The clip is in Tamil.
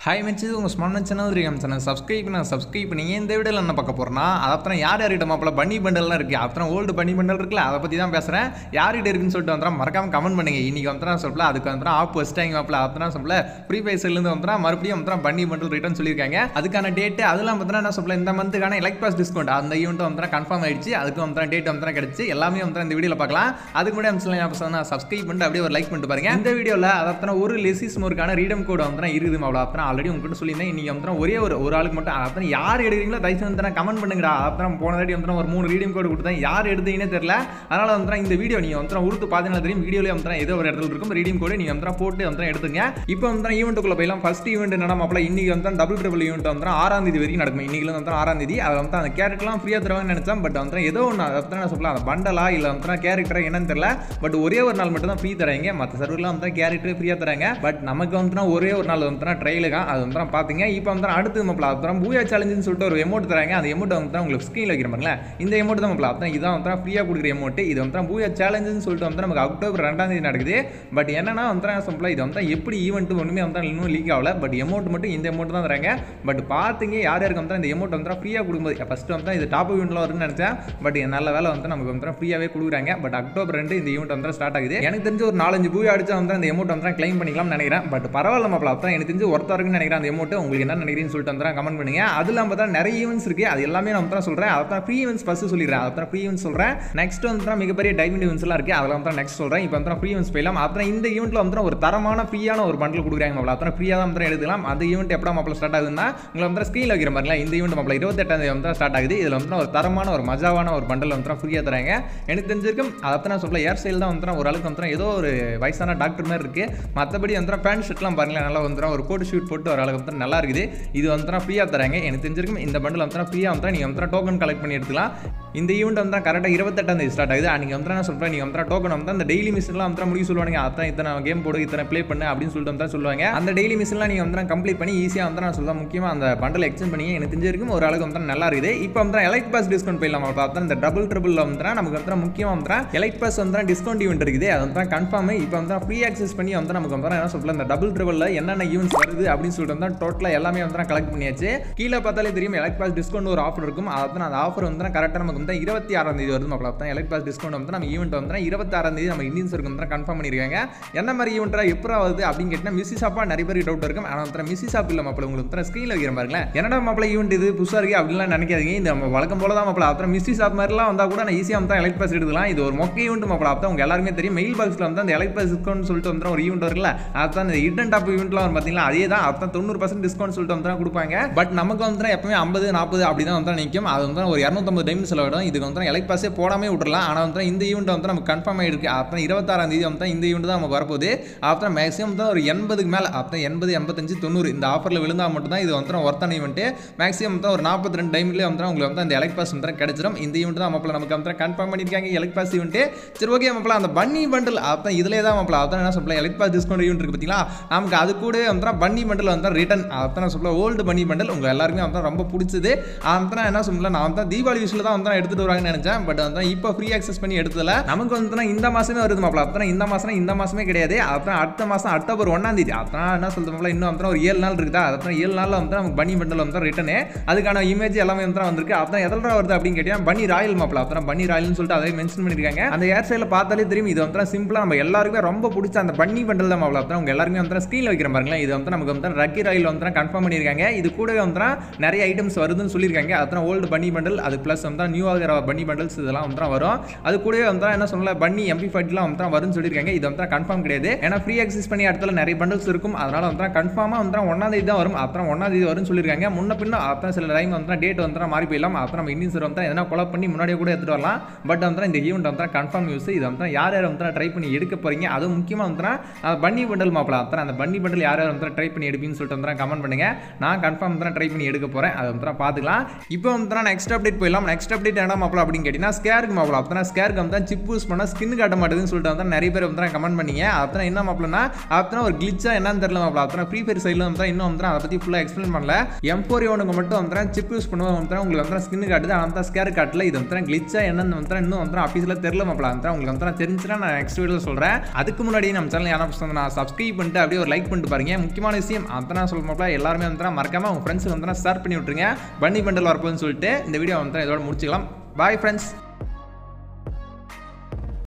ஹாய் மெச்சு உங்கள் ஸ்மார்ட் சேனல் தெரியும் சேனல் சப்ஸ்கிரைப் பண்ண சப்ஸ்கிரைப் பண்ணி இந்த வீடியோவில் என்ன பார்க்க போகிறேன்னா அப்புறம் யார் யார்கிட்ட மாப்பிள பன்னி பண்டல்லாம் இருக்குது அப்புறம் ஓல்டு பன்னி பண்டல் இருக்குல்ல அதை பற்றி தான் பேசுகிறேன் யார்கிட்ட இருக்குன்னு சொல்லிட்டு வந்துடும் மறக்காம கமெண்ட் பண்ணுங்க இன்னைக்கு வந்து சொல்லல அதுக்கு வந்து ஆப் வச்சிட்டாங்க மாப்பிள அப்புறம் சொல்லல ஃப்ரீ ஃபயர்ஸ்லேருந்து வந்து மறுபடியும் வந்து பன்னி பண்டல் ரிட்டர்ன் சொல்லியிருக்காங்க அதுக்கான டேட்டு அதெல்லாம் பார்த்தீங்கன்னா என்ன சொல்ல இந்த மந்த்துக்கான எலக்ட் பாஸ் டிஸ்கவுண்ட் அந்த ஈவெண்ட் வந்து கன்ஃபார்ம் ஆயிடுச்சு அதுக்கு வந்து டேட் வந்து கிடச்சி எல்லாமே வந்து இந்த வீடியோவில் பார்க்கலாம் அதுக்கு முன்னாடி வந்து சப்ஸ்கிரைப் பண்ணிட்டு அப்படியே ஒரு லைக் பண்ணிட்டு பாருங்க இந்த வீடியோவில் அதான் ஒரு லெசிஸ் மோருக்கான ரீடம் கோட் வந்து இருக்குது மாப்பிள அப்புறம் ஆல்ரெடி உங்ககிட்ட சொல்லியிருந்தேன் இன்னைக்கு வந்து ஒரே ஒரு ஒரு ஆளுக்கு மட்டும் அப்புறம் யார் எடுக்கிறீங்களோ தயவு செஞ்சு வந்து கமெண்ட் பண்ணுங்கடா அப்புறம் போன தாட்டி வந்து ஒரு மூணு ரீடிங் கோட் கொடுத்தேன் யார் எடுத்தீங்கன்னே தெரியல அதனால வந்து இந்த வீடியோ நீங்கள் வந்து உருத்து பார்த்தீங்கன்னா தெரியும் வீடியோலேயே வந்து ஏதோ ஒரு இடத்துல இருக்கும் ரீடிங் கோடு நீங்கள் வந்து போட்டு வந்து எடுத்துங்க இப்போ வந்து ஈவெண்ட்டுக்குள்ள போயிடலாம் ஃபர்ஸ்ட் ஈவெண்ட் என்ன மாப்பிள இன்னைக்கு வந்து டபுள் ட்ரிபிள் ஈவெண்ட் வந்து ஆறாம் தேதி வரைக்கும் நடக்கும் இன்னைக்கு வந்து ஆறாம் தேதி அதை வந்து அந்த கேரக்டர்லாம் ஃப்ரீயாக தருவாங்கன்னு நினைச்சேன் பட் வந்து ஏதோ ஒன்று அதை நான் சொல்லலாம் அந்த பண்டலா இல்லை வந்து கேரக்டரா என்னன்னு தெரியல பட் ஒரே ஒரு நாள் மட்டும் தான் ஃப்ரீ தராங்க மற்ற சர்வர்லாம் வந்து கேரக்டர் ஃப்ரீயாக தராங்க பட் நமக்கு வந்து ஒரே ஒரு நாள் வந்து ட்ரையலுக்கா அது வந்து பார்த்தீங்க இப்போ வந்து அடுத்து மாப்பிள அப்புறம் பூயா சேலஞ்சுன்னு சொல்லிட்டு ஒரு எமௌண்ட் தராங்க அந்த எமௌண்ட் வந்து உங்களுக்கு ஸ்க்ரீனில் வைக்கிற பாருங்களா இந்த எமௌண்ட் தான் மாப்பிள அப்புறம் இதான் வந்து ஃப்ரீயாக கொடுக்குற எமௌண்ட் இது வந்து பூயா சேலஞ்சுன்னு சொல்லிட்டு வந்து நமக்கு அக்டோபர் ரெண்டாம் தேதி நடக்குது பட் என்னன்னா வந்து சிம்பிளாக இது வந்து எப்படி ஈவெண்ட் ஒன்றுமே வந்து இன்னும் லீக் ஆகல பட் எமௌண்ட் மட்டும் இந்த எமௌண்ட் தான் தராங்க பட் பார்த்தீங்க யார் யாருக்கு வந்து இந்த எமௌண்ட் வந்து ஃப்ரீயாக கொடுக்கும்போது ஃபஸ்ட்டு வந்து இது டாப் ஈவெண்ட்டில் வரும்னு நினச்சேன் பட் நல்ல வேலை வந்து நமக்கு வந்து ஃப்ரீயாகவே கொடுக்குறாங்க பட் அக்டோபர் ரெண்டு இந்த ஈவெண்ட் வந்து ஸ்டார்ட் ஆகுது எனக்கு தெரிஞ்சு ஒரு நாலஞ்சு பூயா அடிச்சா வந்து அந்த எமௌண்ட் வந்து கிளைம் பண்ணிக்கலாம்னு நினைக்கிறேன் பட் பரவாயில்ல மாப்பிள அப்புறம் எனக்கு தெரிஞ்சு ஒருத்தருக்குன்னு நினைக்கிறேன் அந்த எமௌண்ட் உங்களுக்கு என்ன நினைக்கிறீங்கன்னு சொல்லிட்டு வந்து கமெண்ட் பண்ணுங்க அது இல்லாமல் பார்த்தா நிறைய ஈவெண்ட்ஸ் இருக்கு அது எல்லாமே நான் தான் சொல்கிறேன் அதான் ஃப்ரீ ஈவெண்ட்ஸ் ஃபஸ்ட்டு சொல்லிடுறேன் அப்புறம் ஃப்ரீ ஈவெண்ட்ஸ் சொல்கிறேன் நெக்ஸ்ட் வந்து மிகப்பெரிய டைமண்ட் ஈவெண்ட்ஸ் எல்லாம் இருக்கு அதெல்லாம் வந்து நெக்ஸ்ட் சொல்கிறேன் இப்போ வந்து ஃப்ரீ ஈவெண்ட்ஸ் போயிடலாம் அப்புறம் இந்த ஈவெண்ட்டில் வந்து ஒரு தரமான ஃப்ரீயான ஒரு பண்டில் கொடுக்குறாங்க மாப்பிள அப்புறம் ஃப்ரீயாக தான் வந்து எடுக்கலாம் அந்த ஈவெண்ட் எப்படா மாப்பிள ஸ்டார்ட் ஆகுதுன்னா உங்களை வந்து ஸ்க்ரீனில் வைக்கிற மாதிரிலாம் இந்த ஈவெண்ட் மாப்பிள இருபத்தெட்டாம் தேதி வந்து ஸ்டார்ட் ஆகுது இதில் வந்து ஒரு தரமான ஒரு மஜாவான ஒரு பண்டல் வந்து ஃப்ரீயாக தராங்க எனக்கு தெரிஞ்சிருக்கும் அதை நான் சொல்ல ஏர் ஸ்டைல் தான் வந்து ஓரளவுக்கு வந்து ஏதோ ஒரு வயசான டாக்டர் மாதிரி இருக்கு மற்றபடி வந்து பேண்ட் ஷர்ட்லாம் பாருங்களேன் நல்லா வந்து ஒரு கோட் ஷூட் போட்டு ஒரு அளவுக்கு வந்து நல்லா இருக்குது இது வந்து ஃப்ரீயாக தராங்க எனக்கு தெரிஞ்சிருக்கும் இந்த பண்டில் வந்து ஃப்ரீயாக வந்து நீங்கள் வந்து டோக்கன் கலெக்ட் பண்ணி எடுத்துக்கலாம் இந்த ஈவெண்ட் வந்து கரெக்டாக இருபத்தெட்டாம் தேதி ஸ்டார்ட் ஆகுது அன்றைக்கி வந்து நான் சொல்கிறேன் நீங்கள் வந்து டோக்கன் வந்து அந்த டெய்லி மிஷின்லாம் வந்து முடிவு சொல்லுவாங்க அதான் இத்தனை கேம் போடு இத்தனை ப்ளே பண்ணு அப்படின்னு சொல்லிட்டு வந்து சொல்லுவாங்க அந்த டெய்லி மிஷின்லாம் நீங்கள் வந்து கம்ப்ளீட் பண்ணி ஈஸியாக வந்து நான் சொல்லுவேன் முக்கியமாக அந்த பண்டில் எக்ஸ்சேஞ்ச் பண்ணி எனக்கு தெரிஞ்சிருக்கும் ஒரு அளவுக்கு வந்து நல்லா இருக்குது இப்போ வந்து எலைட் பாஸ் டிஸ்கவுண்ட் போயிடலாம் பார்த்தா இந்த டபுள் ட்ரிபிள் வந்து நமக்கு வந்து முக்கியமாக வந்து எலைட் பாஸ் வந்து டிஸ்கவுண்ட் ஈவெண்ட் இருக்குது அது வந்து கன்ஃபார்ம் இப்போ வந்து ஃப்ரீ ஆக்சஸ் பண்ணி வந்து நமக்கு வந்து என்ன சொல்லலாம் இந்த டபுள் ட்ரிபிளில் என்னென்ன ஈவெண்ட்ஸ் வருது அப்படின்னு சொல்லிட்டு வந்து டோட்டலாக எல்லாமே வந்து கலெக்ட் பண்ணியாச்சு கீழே பார்த்தாலே தெரியும் எலக்ட் பாஸ் டிஸ்கவுண்ட் ஒரு ஆஃபர் இருக்கும் அதை அந்த ஆஃபர் வந்து கரெக்டாக நமக்கு வந்து இருபத்தி ஆறாம் தேதி வருது மாப்பிள தான் எலக்ட் பாஸ் டிஸ்கவுண்ட் வந்து நம்ம ஈவெண்ட் வந்து இருபத்தி ஆறாம் தேதி நம்ம இந்தியன்ஸ் இருக்கு வந்து கன்ஃபார்ம் பண்ணியிருக்காங்க என்ன மாதிரி ஈவெண்ட்டா எப்போ வருது அப்படின்னு கேட்டால் மிஸ்ஸி ஷாப்பா நிறைய பேர் டவுட் இருக்கும் ஆனால் வந்து மிஸ்ஸி ஷாப் இல்லை மாப்பிள உங்களுக்கு வந்து ஸ்க்ரீனில் வைக்கிற பாருங்களேன் என்னடா மாப்பிள ஈவெண்ட் இது புதுசாக இருக்கு அப்படின்லாம் நினைக்காதீங்க இந்த நம்ம வழக்கம் போல தான் மாப்பிள அப்புறம் மிஸ்ஸி ஷாப் மாதிரிலாம் வந்தால் கூட நான் ஈஸியாக வந்து எலக்ட் பாஸ் எடுக்கலாம் இது ஒரு மொக்க ஈவெண்ட் மாப்பிள அப்போ உங்க எல்லாருமே தெரியும் மெயில் பாக்ஸில் வந்து அந்த எலக்ட் பாஸ் டிஸ்கவுண்ட் சொல்லிட்டு வந்து ஒரு ஈவெண்ட் இருக்குல்ல அதுதான் இந்த ஹிடன் டாப் ஈவெண்ட்லாம் வரும் பார்த்தீங்களா அதே தான் அதுதான் தொண்ணூறு பர்சன்ட் டிஸ்கவுண்ட் சொல்லிட்டு வந்து கொடுப்பாங்க பட் நமக்கு வந்து எப்பவுமே ஐம்பது நாற்பது அப்படி தான் வந்து நிற்கும் அது வந்து ஒரு இரநூத்தம்பது டைம் செலவிடும் இதுக்கு வந்து எலக்ட் பாஸே போடாமே விட்டுறலாம் ஆனால் வந்து இந்த ஈவெண்ட் வந்து நமக்கு கன்ஃபார்ம் ஆகிருக்கு அப்புறம் இருபத்தாறாம் தேதி வந்து இந்த ஈவெண்ட் தான் நமக்கு வரப்போகுது அப்புறம் மேக்ஸிமம் தான் ஒரு எண்பதுக்கு மேலே அப்புறம் எண்பது எண்பத்தஞ்சு தொண்ணூறு இந்த ஆஃபரில் விழுந்தால் மட்டும் தான் இது வந்து ஒர்த்தான ஈவெண்ட்டு மேக்ஸிமம் தான் ஒரு நாற்பத்தி ரெண்டு டைம்லேயே வந்து உங்களுக்கு வந்து அந்த எலக்ட் பாஸ் வந்து கிடைச்சிடும் இந்த ஈவெண்ட் தான் மாப்பிள நமக்கு வந்து கன்ஃபார்ம் பண்ணியிருக்காங்க எலக்ட் பாஸ் ஈவெண்ட்டு சரி ஓகே மாப்பிள அந்த பன்னி பண்டில் அப்புறம் இதிலே தான் மாப்பிள அதான் என்ன சொல்லலாம் எலக்ட் பாஸ் டிஸ்கவுண்ட் ஈவெண்ட் இருக்கு பார்த்தீங்களா நமக்கு அது கூட வந்து பன்னி பண்டில் வந்து ரிட்டன் அதான் நான் சொல்ல ஓல்டு பன்னி பண்டில் உங்கள் எல்லாருமே வந்து ரொம்ப பிடிச்சது அதான் என்ன சொல்லல நான் வந்து தீபாவளி விஷயம் தான் வந்து எடுத்துட்டு வராங்கன்னு நினைச்சேன் பட் வந்து இப்போ ஃப்ரீ ஆக்சஸ் பண்ணி எடுத்ததில்ல நமக்கு வந்து இந்த மாசமே வருது மாப்பிள அப்புறம் இந்த மாசம் இந்த மாசமே கிடையாது அப்புறம் அடுத்த மாசம் அக்டோபர் ஒன்னாம் தேதி அப்புறம் என்ன சொல்றது மாப்பிள இன்னும் வந்து ஒரு ஏழு நாள் இருக்குதா அப்புறம் ஏழு நாளில் வந்து நமக்கு பனி பண்டல் வந்து ரிட்டனு அதுக்கான இமேஜ் எல்லாமே வந்து வந்திருக்கு அப்புறம் எதில் வருது அப்படின்னு கேட்டீங்கன்னா பனி ராயல் மாப்பிள அப்புறம் பனி ராயல்னு சொல்லிட்டு அதை மென்ஷன் பண்ணியிருக்காங்க அந்த ஏர் சைடில் பார்த்தாலே தெரியும் இது வந்து சிம்பிளாக நம்ம எல்லாருக்குமே ரொம்ப பிடிச்ச அந்த பன்னி பண்டல் தான் மாப்பிள அப்புறம் உங்க எல்லாருமே வந்து ஸ்க்ரீனில் வைக்கிற பாருங்களேன் இது வந்து நமக்கு வந்து ரக்கி ராயல் வந்து கன்ஃபார்ம் பண்ணியிருக்காங்க இது கூடவே வந்து நிறைய ஐட்டம்ஸ் வருதுன்னு சொல்லியிருக்காங்க அப்புறம் ஓல்டு பன்னி பண்டல் அது ப்ளஸ் வந்து நியூ ஆகிற பன்னி பண்டல்ஸ் இதெல்லாம் வந்து வரும் அது கூடவே வந்து என்ன சொல்லல பன்னி எம்பி ஃபைட்லாம் வந்து வரும்னு சொல்லியிருக்காங்க இது வந்து கன்ஃபார்ம் கிடையாது ஏன்னா ஃப்ரீ ஆக்சஸ் பண்ணி இடத்துல நிறைய பண்டல்ஸ் இருக்கும் அதனால வந்து கன்ஃபார்மாக வந்து ஒன்றாம் தேதி தான் வரும் அப்புறம் ஒன்றாம் தேதி வரும்னு சொல்லியிருக்காங்க முன்ன பின்ன அப்புறம் சில டைம் வந்து டேட் வந்து மாறி போயிடலாம் அப்புறம் நம்ம இந்தியன் வந்து எதனா கொலப் பண்ணி முன்னாடியே கூட எடுத்துட்டு வரலாம் பட் வந்து இந்த ஈவெண்ட் வந்து கன்ஃபார்ம் நியூஸ் இது வந்து யார் யார் வந்து ட்ரை பண்ணி எடுக்க போறீங்க அதுவும் முக்கியமாக வந்து பன்னி பண்டல் மாப்பிள அப்புறம் அந்த பன்னி பண்டல் யார் யார் வந்து ட்ரை பண்ணி எடுப்பீங்கன்னு சொல்லிட்டு வந்து கமெண்ட் பண்ணுங்க நான் கன்ஃபார்ம் வந்து ட்ரை பண்ணி எடுக்க போறேன் அதை வந்து பார்த்துக்கலாம் இப்போ வந்து நெக்ஸ்ட் அப்டேட் போயிடலாம் நெக்ஸ்ட் அப்டேட் என்ன மாப்பிள அப்படின்னு கேட்டீங்கன்னா ஸ்கேருக்கு மாப்பிள அப்புறம் ஸ்கேருக்கு வந்து சிப் யூஸ் பண்ணால் ஸ்கின் காட்ட மாட்டேதுன்னு சொல்லிட்டு வந்து நிறைய பேர் வந்து கமெண்ட் பண்ணீங்க அப்புறம் என்ன மாப்பிளனா அப்புறம் ஒரு கிளிச்சா என்னன்னு தெரியல மாப்பிள அப்புறம் ஃப்ரீ ஃபயர் சைடில் வந்து இன்னும் வந்து அதை பற்றி ஃபுல்லாக எக்ஸ்பிளைன் பண்ணல எம் ஃபோர் ஒனுக்கு மட்டும் வந்து சிப் யூஸ் பண்ணுவோம் வந்து உங்களுக்கு வந்து ஸ்கின் காட்டுது ஆனால் தான் ஸ்கேர் காட்டல இது வந்து கிளிச்சா என்னன்னு வந்து இன்னும் வந்து ஆஃபீஸில் தெரியல மாப்பிள வந்து உங்களுக்கு வந்து தெரிஞ்சுன்னா நான் நெக்ஸ்ட் வீடியோ சொல்கிறேன் அதுக்கு முன்னாடி நம்ம சேனல் யாரா பசங்க நான் சப்ஸ்கிரைப் பண்ணிட்டு அப்படியே ஒரு லைக் பண்ணிட்டு பாருங்க முக்கியமான விஷயம் அத்தனை சொல்ல மாப்பிள எல்லாருமே வந்து மறக்காம உங்கள் ஃப்ரெண்ட்ஸுக்கு வந்து ஷேர் பண்ணி விட்ருங்க பன்னி பண்டல் வரப்போகுதுன்னு சொல்லிட்டு இந்த வீடியோ வந்து இதோட முடிச்சுக்கலாம் பாய் ஃப்ரெண்ட்ஸ்